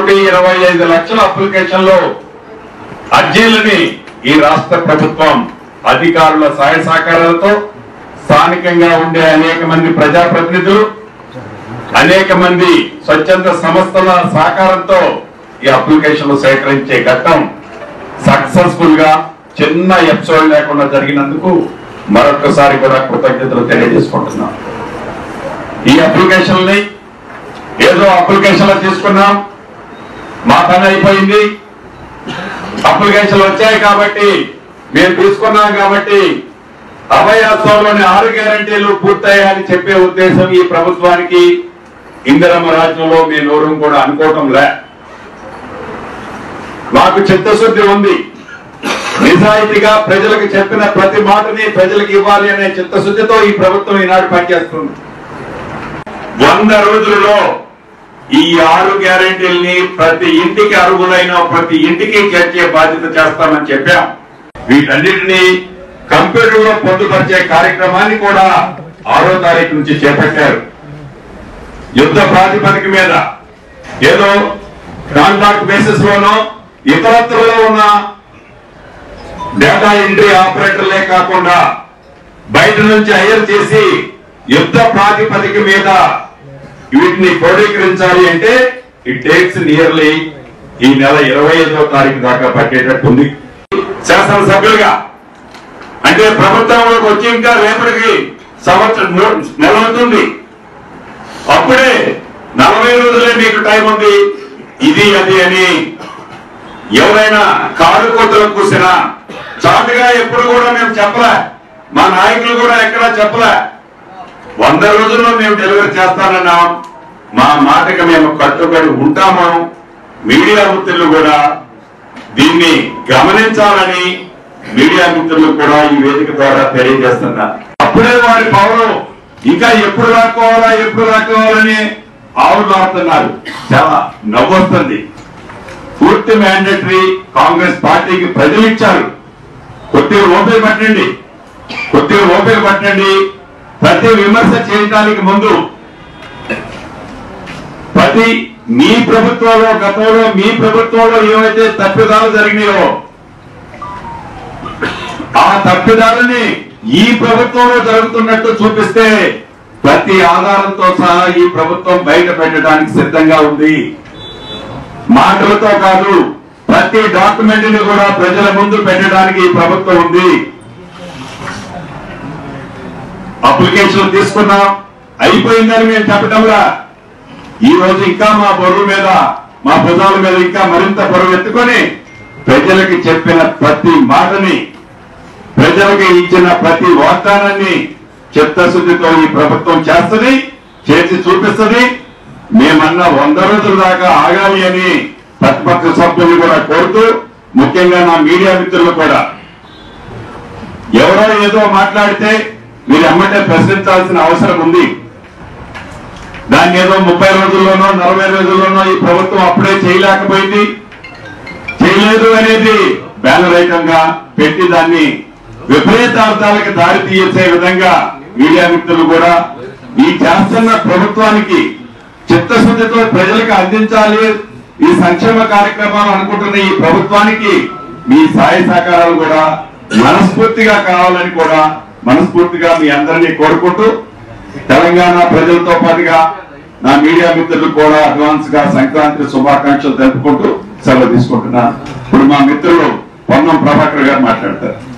కోటి ఇరవై ఐదు లక్షల అప్లికేషన్లు అర్జీలని ఈ రాష్ట్ర ప్రభుత్వం అధికారుల సహాయ సహకారాలతో స్థానికంగా ఉండే అనేక మంది ప్రజాప్రతినిధులు అనేక మంది స్వచ్ఛంద సంస్థల సహకారంతో ఈ అప్లికేషన్లు సేకరించే ఘట్టం సక్సెస్ఫుల్ గా చిన్న ఎపిసోడ్ లేకుండా జరిగినందుకు మరొకసారి కూడా కృతజ్ఞతలు తెలియజేసుకుంటున్నాం ఈ అప్లికేషన్ని ఏదో అప్లికేషన్లు తీసుకున్నాం మా పని అయిపోయింది అప్లికేషన్లు వచ్చాయి కాబట్టి మేము తీసుకున్నాం కాబట్టి అభయాస్వామిలోని ఆరు గ్యారంటీలు పూర్తయ్యాయని చెప్పే ఉద్దేశం ఈ ప్రభుత్వానికి ఇందిరమ్మ రాజ్యంలో మీ నోరు కూడా అనుకోవటం లే మాకు చిత్తశుద్ధి ఉంది నిజాయితీగా ప్రజలకు చెప్పిన ప్రతి మాటని ప్రజలకు ఇవ్వాలి అనే చిత్తశుద్ధితో ఈ ప్రభుత్వం ఈనాడు పనిచేస్తుంది వంద రోజులలో ఈ ఆరు గ్యారెంటీల్ని ప్రతి ఇంటికి అర్హులైన ప్రతి ఇంటికి చేర్చే బాధ్యత చేస్తామని చెప్పాం వీటన్నిటిని కంప్యూటర్ లో పొందుపరిచే కార్యక్రమాన్ని కూడా ఆరో తారీఖు నుంచి చేపట్టారు యుద్ధ ప్రాతిపదిక మీద ఏదో కాంట్రాక్ట్ బేసిస్ లోనో ఇతరత్రలో ఉన్న డేటా ఎంట్రీ ఆపరేటర్లే కాకుండా బయట నుంచి హైర్ చేసి యుద్ధ ప్రాతిపదిక మీద వీటిని క్రోడీకరించాలి అంటే ఇట్ టేక్స్ నియర్లీ ఈ నెల ఇరవై ఐదవ తారీఖు దాకా పట్టేటట్టు ఉంది శాసనసభ్యులుగా అంటే ప్రభుత్వంలోకి వచ్చి ఇంకా రేపటికి సంవత్సరం నెల అవుతుంది అప్పుడే నలభై రోజులే మీకు టైం ఉంది ఇది అది అని ఎవరైనా కారు కోతలు కూసినా చాటుగా ఎప్పుడు కూడా మేము చెప్పలే మా నాయకులు కూడా ఎక్కడా చెప్పలే వంద రోజుల్లో మేము డెలివరీ చేస్తానన్నాం మా మాటకి మేము కట్టుబడి ఉంటాము మీడియా మిత్రులు కూడా దీన్ని గమనించాలని మీడియా మిత్రులు కూడా ఈ వేదిక ద్వారా తెలియజేస్తున్నారు అప్పుడే వారి పౌరం ఇంకా ఎప్పుడు రాకోవాలా ఎప్పుడు రాకోవాలని ఆవులు ఆడుతున్నారు చాలా నవ్వొస్తుంది పూర్తి మ్యాండేటరీ కాంగ్రెస్ పార్టీకి ప్రజలు ఇచ్చారు కొద్దిగా ఓపిక పట్టండి కొద్దిగా ఓపిక పట్టండి ప్రతి విమర్శ చేయడానికి ముందు ప్రతి మీ ప్రభుత్వంలో గతంలో మీ ప్రభుత్వంలో ఏవైతే తప్పిదాలు జరిగినాయో ఆ తప్పిదాలని ఈ ప్రభుత్వంలో జరుగుతున్నట్టు చూపిస్తే ప్రతి ఆధారంతో సహా ఈ ప్రభుత్వం బయట పెట్టడానికి సిద్ధంగా ఉంది మాటలతో కాదు ప్రతి డాక్యుమెంట్ ని కూడా ప్రజల ముందు పెట్టడానికి ఈ ప్రభుత్వం ఉంది అప్లికేషన్ తీసుకున్నాం అయిపోయిందని మేము చెప్పటంలా ఈ రోజు ఇంకా మా బరువు మీద మా భుజాల మీద ఇంకా మరింత బరువు ఎత్తుకొని ప్రజలకి చెప్పిన ప్రతి మాటని ప్రజలకు ఇచ్చిన ప్రతి వాగ్దానాన్ని చిత్తశుద్ధితో ఈ ప్రభుత్వం చేస్తుంది చేసి చూపిస్తుంది మేమన్న వంద రోజుల దాకా ఆగాలి అని ప్రతిపక్ష సభ్యులు కూడా కోరుతూ ముఖ్యంగా నా మీడియా మిత్రులు కూడా ఎవరో ఏదో మాట్లాడితే మీరు ఎమ్మటే ప్రశ్నించాల్సిన అవసరం ఉంది దాన్ని ఏదో ముప్పై రోజుల్లోనో నలభై రోజుల్లోనో ఈ ప్రభుత్వం అప్పుడే చేయలేకపోయింది చేయలేదు అనేది బ్యానర్ ఐటంగా పెట్టి దాన్ని విపరీతార్థాలకు దారి తీసే విధంగా మీడియా మిత్రులు కూడా ఈ చేస్తున్న ప్రభుత్వానికి చిత్తశుద్ధితో ప్రజలకు అందించాలి ఈ సంక్షేమ కార్యక్రమాలు అనుకుంటున్న ఈ ప్రభుత్వానికి మీ సహాయ సహకారాలు కూడా మనస్ఫూర్తిగా కావాలని కూడా మనస్ఫూర్తిగా మీ అందరినీ కోరుకుంటూ తెలంగాణ ప్రజలతో పాటుగా నా మీడియా మిత్రులు కూడా అడ్వాన్స్ గా సంక్రాంతి శుభాకాంక్షలు తెలుపుకుంటూ సెలవు తీసుకుంటున్నాను ఇప్పుడు మా మిత్రులు పొన్నం ప్రభాకర్ గారు మాట్లాడతారు